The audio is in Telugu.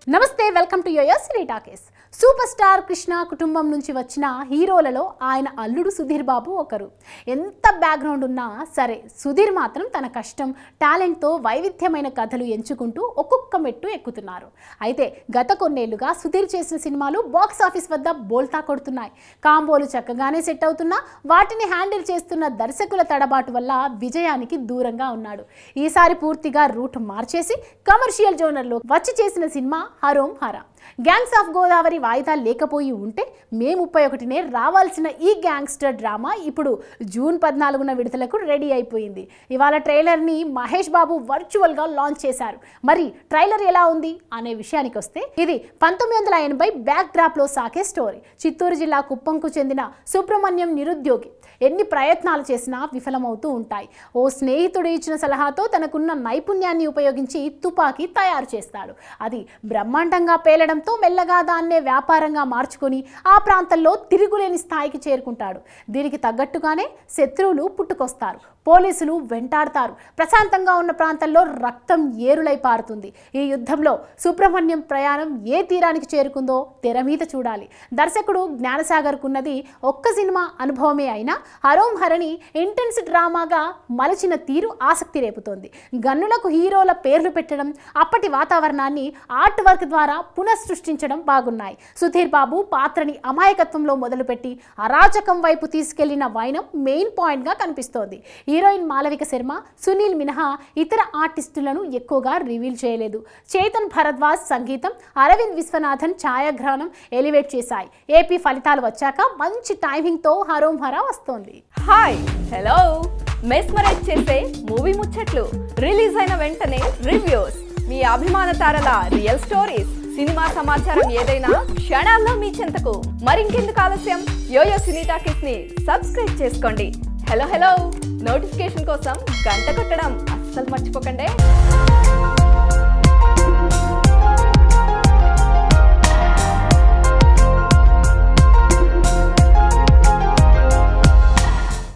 నమస్తే welcome to YoYo cine talkies super star Krishna కుటుంబం నుంచి వచ్చిన హీరోలలో ఆయన అల్లుడు సుధీర్ బాబు ఒకరు ఎంత బ్యాక్గ్రౌండ్ ఉన్నా సరే సుధీర్ మాత్రం తన కష్టం టాలెంట్తో వైవిధ్యమైన కథలు ఎంచుకుంటూ ఒక్కొక్క మెట్టు ఎక్కుతున్నారు అయితే గత కొన్నేళ్లుగా సుధీర్ చేసిన సినిమాలు బాక్స్ ఆఫీస్ వద్ద బోల్తా కొడుతున్నాయి కాంబోలు చక్కగానే సెట్ అవుతున్నా వాటిని హ్యాండిల్ చేస్తున్న దర్శకుల తడబాటు వల్ల విజయానికి దూరంగా ఉన్నాడు ఈసారి పూర్తిగా రూట్ మార్చేసి కమర్షియల్ జోనర్లో వచ్చి చేసిన cinema Harom Hara gangs of Godavari వాయిదా లేకపోయి ఉంటే మే ముప్పై ఒకటినే రావాల్సిన ఈ గ్యాంగ్స్టర్ డ్రామా ఇప్పుడు జూన్ పద్నాలుగున విడుదలకు రెడీ అయిపోయింది ఇవాళ ట్రైలర్ని మహేష్ బాబు వర్చువల్గా లాంచ్ చేశారు మరి ట్రైలర్ ఎలా ఉంది అనే విషయానికి వస్తే ఇది పంతొమ్మిది వందల ఎనభై బ్యాక్ డ్రాప్లో సాగే స్టోరీ చిత్తూరు జిల్లా కుప్పంకు చెందిన సుబ్రహ్మణ్యం నిరుద్యోగి ఎన్ని ప్రయత్నాలు చేసినా విఫలమవుతూ ఉంటాయి ఓ స్నేహితుడు ఇచ్చిన సలహాతో తనకున్న నైపుణ్యాన్ని ఉపయోగించి తుపాకీ తయారు చేస్తాడు అది బ్రహ్మాండంగా పేలడంతో మెల్లగా దాన్నే వ్యాపారంగా మార్చుకొని ఆ ప్రాంతంలో తిరుగులేని స్థాయికి చేరుకుంటాడు దీనికి తగ్గట్టుగానే శత్రువులు పుట్టుకొస్తారు పోలీసులు వెంటాడతారు ప్రశాంతంగా ఉన్న ప్రాంతంలో రక్తం ఏరులై పారుతుంది ఈ యుద్ధంలో సుబ్రహ్మణ్యం ప్రయాణం ఏ తీరానికి చేరుకుందో తెర మీద చూడాలి దర్శకుడు జ్ఞానసాగర్కున్నది ఒక్క సినిమా అనుభవమే అయినా హరోం హరణి ఇంటెన్స్ డ్రామాగా మలచిన తీరు ఆసక్తి రేపుతోంది గన్నులకు హీరోల పేర్లు పెట్టడం అప్పటి వాతావరణాన్ని ఆర్ట్ వర్క్ ద్వారా పునఃసృష్టించడం బాగున్నాయి సుధీర్ బాబు పాత్రని అమాయకత్వంలో మొదలుపెట్టి అరాచకం వైపు తీసుకెళ్లిన వైనం మెయిన్ పాయింట్గా కనిపిస్తోంది హీరోయిన్ మాలవిక శర్మ సునీల్ మినహా ఇతర ఆర్టిస్టులను ఎక్కువగా రివీల్ చేయలేదు చేతన్ భరద్వాజ్ సంగీతం అరవింద్ విశ్వనాథన్ ఛాయాగ్రహణం ఎలివేట్ చేశాయి ఏపీ ఫలితాలు వచ్చాక మంచి టైమింగ్తో హరోం హరా వస్తోంది హాయ్ హలో మెస్మరైజ్ చేసే మూవీ ముచ్చట్లు రిలీజ్ అయిన వెంటనే రివ్యూస్ మీ అభిమాన తారల రియల్ స్టోరీస్ సినిమా సమాచారం ఏదైనా క్షణాల్లో మీ చెంతకు మరింకెందుకు ఆలస్యం యోయో సినీ టాకీస్ ని సబ్స్క్రైబ్ చేసుకోండి హలో హలో నోటిఫికేషన్ కోసం గంట కొట్టడం అస్సలు మర్చిపోకండి